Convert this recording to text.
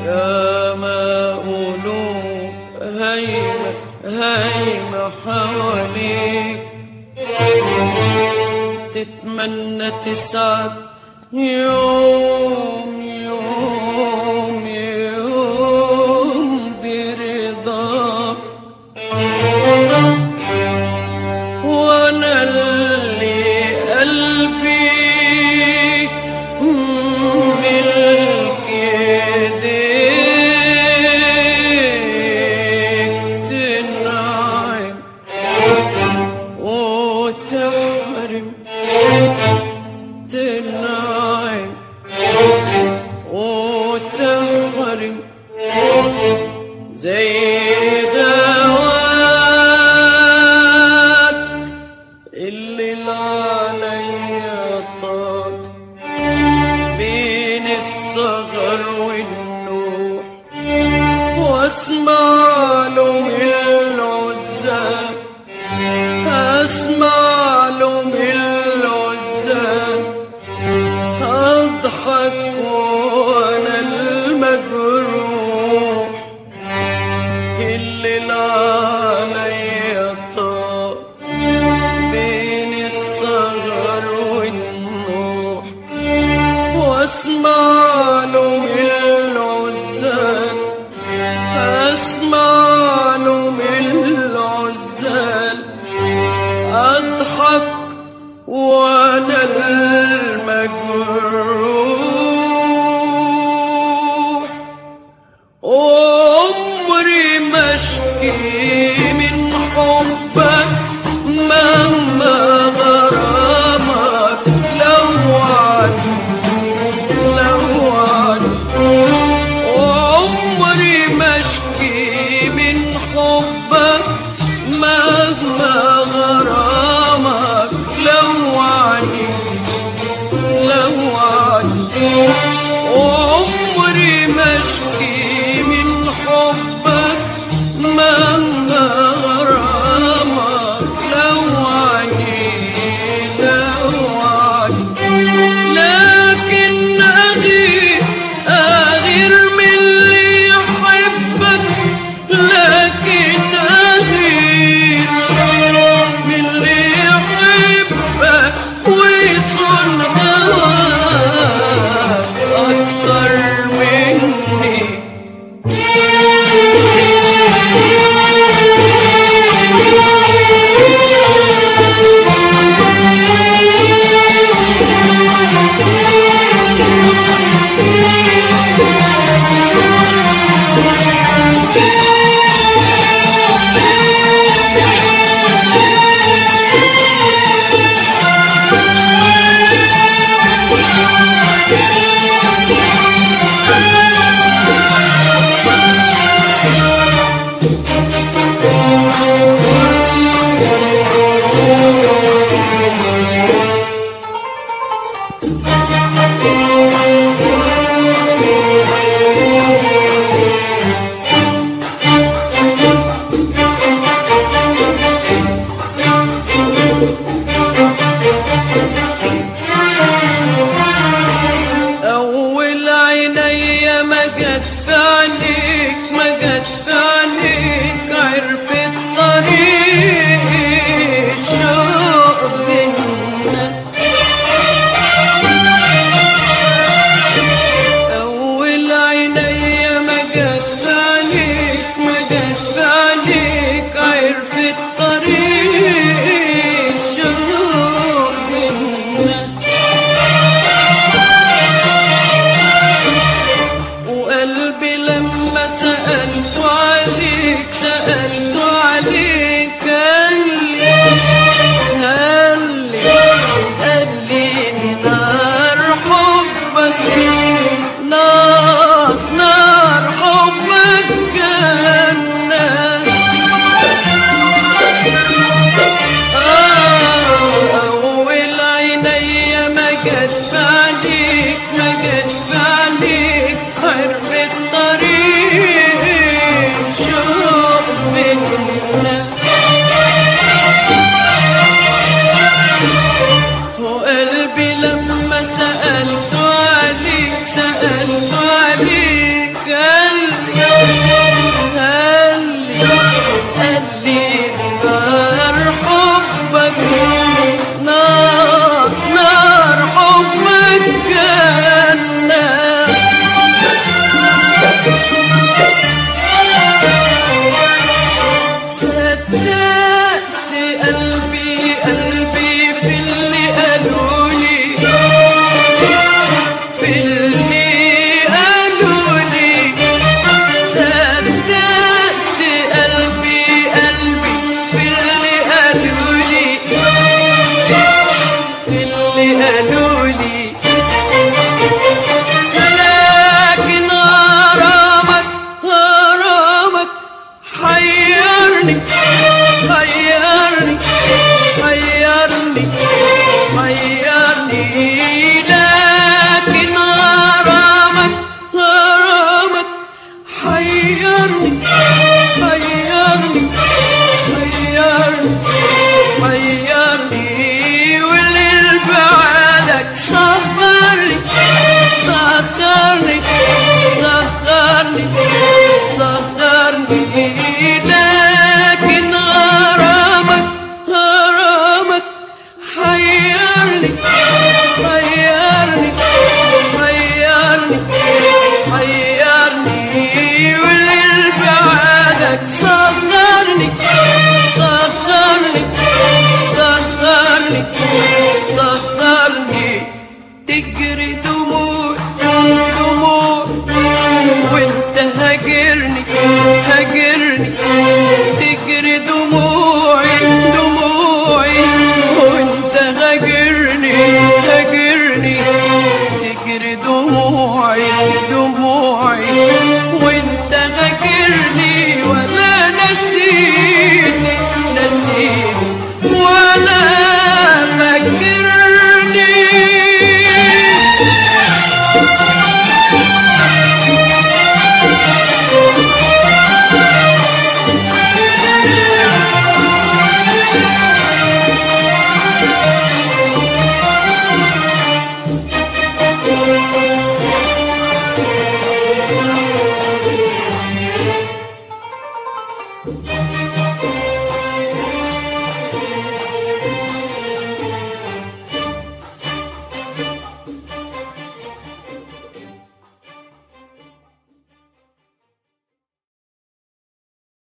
يا ما قلوب هايمة هايمة حواليك تتمنى تسعد يوم يوم يوم برضاك وانا اللي قلبي ملك ايديك تنعم وتحرم تنعم وتحرم زي دواك اللي عليا طال بين الصغر والنوح واسمع له من العزاب اسمع له من العزاب اضحك وانا المجروح اللي عليا طال بين الصغر والنوح واسمع له من العزال اسمع له من العزال اضحك وانا المجروح عمري ما اشكي من حبك مهما غرامك لو عني لو عني وعمري ما اشكي من حبك مهما غرامك لو عني لو عني وعمري ما اشكي من حبك مهما غرامك لو عني لو عني لكن أغير أغير من اللي يحبك لكن أغير من اللي يحبك ويصون هواك أكتر مني أول عيني ما جت في عينيك ما جت في عينيك عرفت طريق الشوق بينا أول عيني ما جت في عينيك ما جت في عينيك عرفت طريق الشوق بينا وقلبي لما سألت عليك سألت عليك قال لي قال لي قال لي نار حبك نار نار حبك جنة أول عيني ما جت في عينيك ما جت في عينيك عرفت طريق شوق منا وقلبي لما سألت عليك سألت عليك